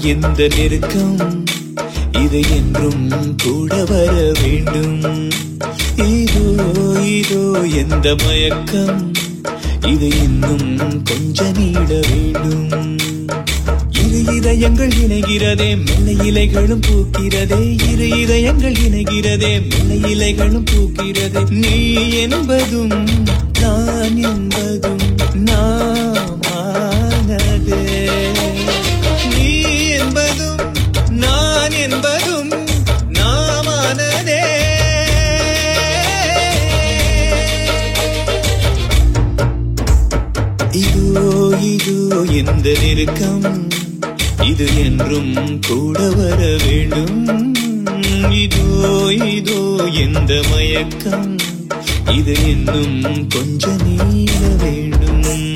இந்த நெருக்கம் இது என்றும் கூட வர வேண்டும் இதோ இதோ எந்த மயக்கம் இது இன்னும் கொஞ்ச நீட வேண்டும் இரு இதயங்கள் இணைகிறதே மெல்ல இலைகளும் பூக்கிறதே இரு இதயங்கள் இணைகிறதே மெல்ல இலைகளும் பூக்கிறதே நீ என்பதும் நான் என்பதும் நாமானதே நீ என்பதும் நான் என்பதும் நாமானதே இதோ இதோ எந்த நெருக்கம் இது என்றும் கூட வர வேண்டும் இதோ இதோ எந்த மயக்கம் இது இன்னும் கொஞ்ச நீள வேண்டும்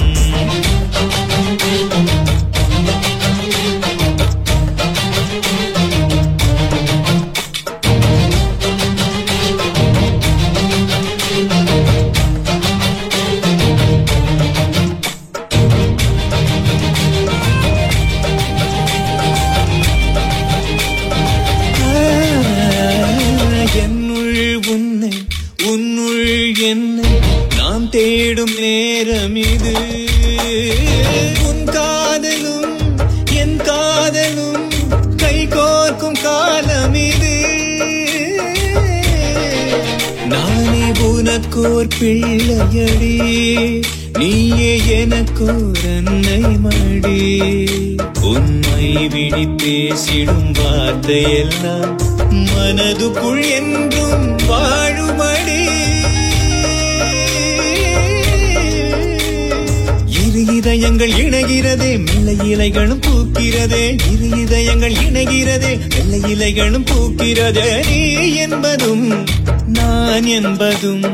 என்னுள் உன்னை உன்னுள் என்னை நாம் தேடும் நேரம் இது உன் காதலும் என் காதலும் கை கோர்க்கும் காலம் இது நானே உனக்கோர் பிள்ளையடி நீயே எனக்கோர் அன்னை மடி உண்மை விழி பேசிடும் வார்த்தையெல்லாம் மனதுக்குள் என்றும் வாழுமடி இரு இதயங்கள் இணைகிறதே மெல்ல இலைகளும் பூக்கிறதே இரு இதயங்கள் இணைகிறதே மெல்ல இலைகளும் பூக்கிறதே நீ என்பதும் நான் என்பதும்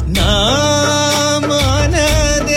நாமானதே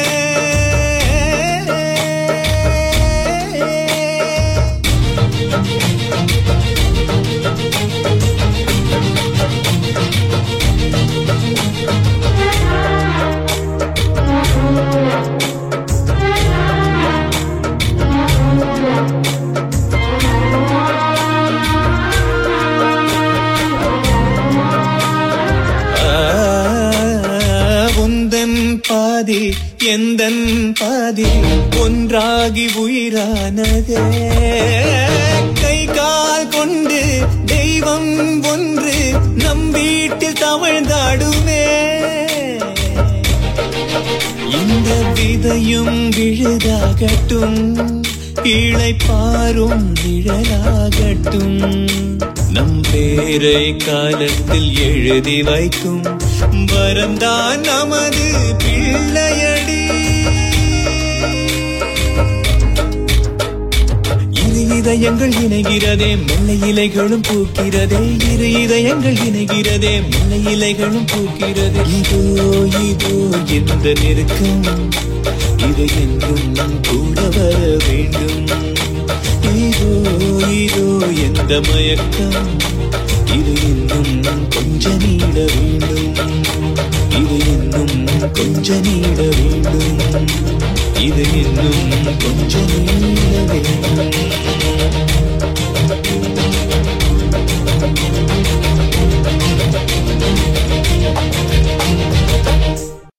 உந்தன் பாதி எந்தன் பாதி ஒன்றாகி உயிரானதே கை கால் கொண்டு தெய்வம் ஒன்று நம் வீட்டில் தவழ்ந்தாடுமே இந்த விதையும் விழுதாகட்டும் இழைப்பாரும் விழலாகட்டும் நம் பேரை காலத்தில் எழுதி வைக்கும் வரம்தான் நமது பிள்ளையடி இரு இதயங்கள் இணைகிறதே மெல்ல இலைகளும் பூக்கிறதே இரு இதயங்கள் இணைகிறதே மெல்ல இலைகளும் பூக்கிறதே இதோ இதோ எந்த நெருக்கம் இது என்றும் கூட வர வேண்டும் இதோ இதோ எந்த மயக்கம் இது இன்னும் கொஞ்ச நீட வேண்டும் இது இன்னும் கொஞ்ச நீட வேண்டும் இது இன்னும் கொஞ்ச நீட வேண்டும்